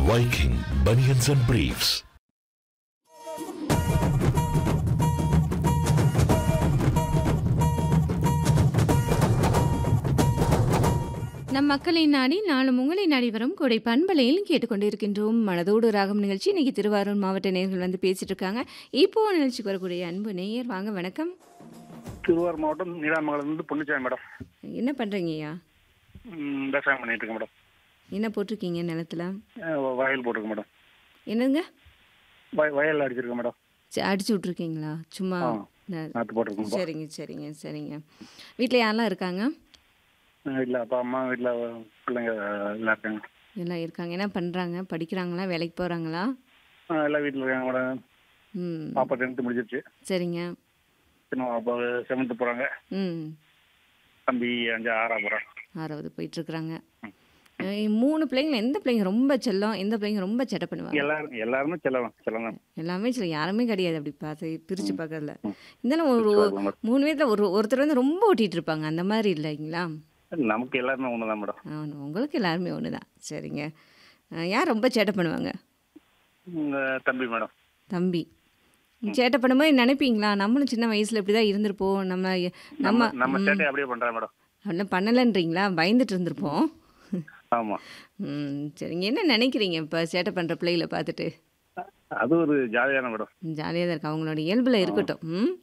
Viking Bunions and Briefs. நம் மக்களை நாடி நாளும் உங்களை நாடி வரும் கொடை பண்பலையில் கேட்டுக்கொண்டிருக்கின்றோம் மனதோடு ராகம் நிகழ்ச்சி இன்னைக்கு திருவாரூர் மாவட்ட நேயர்கள் வந்து பேசிட்டு இருக்காங்க இப்போ நிகழ்ச்சிக்கு வரக்கூடிய அன்பு நேயர் வாங்க வணக்கம் திருவாரூர் மாவட்டம் நீடாமங்கலத்துலேருந்து பொன்னுச்சாமி மேடம் என்ன பண்றீங்கய்யா ம், விவசாயம் பண்ணிட்டு இருக்கேன் மேடம் என்ன போட்டிருக்கீங்க நிலத்துல அஹ் வ- வயல் போட்டிருக்கேன் மேடம் என்னங்க வய வயல் அடிச்சிருக்கேன் மேடம் சரி, அடிச்சு விட்ருக்கீங்களா சும்மா ஆ. ந- நாற்று போட்டிருக்கேன் சரிங்க சரிங்க சரிங்க வீட்டில் யாரெல்லாம் இருக்காங்க வீட்டில் அப்பா அம்மா வீட்டில் பிள்ளைங்க எல்லாம் இருக்காங்க எல்லாம் இருக்காங்க என்ன பண்ணுறாங்க படிக்கிறாங்களா வேலைக்கு போகிறாங்களா ஆ, எல்லாம் வீட்டில் இருக்காங்க மேடம் ம் பாப்பா டென்த்து முடிஞ்சிருச்சு சரிங்க சின்ன பாப்பா செவன்த்து போகிறாங்க ம் தம்பி அஞ்சு ஆறா போகிறான் ஆறாவது போயிட்டுருக்குறாங்க மூணு பிள்ளைங்கள எந்த பிள்ளைங்க ரொம்ப செல்லம் எந்த பிள்ளைங்க ரொம்ப செட்டை பண்ணுவாங்க எல்லாரும் எல்லாருமே செல்லலாம் செல்லலாம் எல்லாமே சில யாருமே கிடையாது அப்படி பார்த்து பிரித்து பார்க்கறதுல இருந்தாலும் ஒரு சொல்லலாம் மேடம். மூணு பேர்த்தில் ஒரு ஒருத்தர் வந்து ரொம்ப ஓட்டிகிட்டு இருப்பாங்க அந்த மாதிரி இல்லைங்களா நமக்கு எல்லாருமே ஒன்று தான் மேடம் ஆ, உங்களுக்கு எல்லாருமே ஒன்று தான் சரிங்க ஆ, யார் ரொம்ப சேட்டை பண்ணுவாங்க உங்கள் தம்பி மேடம் தம்பி சேட்டை பண்ணும்போது நினைப்பீங்களா நம்மளும் சின்ன வயசில் இப்படி தான் இருந்திருப்போம் நம்ம நம்ம நம்ம நம்ம சேட்டை அப்படியே பண்ணுறேன் மேடம் அப்படிலாம் பண்ணலைன்றீங்களா பயந்துட்டு இருந்திருப்போம் ஆமாம் ம் சரிங்க என்ன நினைக்கிறீங்க இப்போ சேட்டை பண்ணுற பிள்ளைகளை பார்த்துட்டு அது ஒரு ஜாலியான மேடம் ஜாலியாக தான் இருக்கு அவங்களோட இயல்பில் இருக்கட்டும் ம்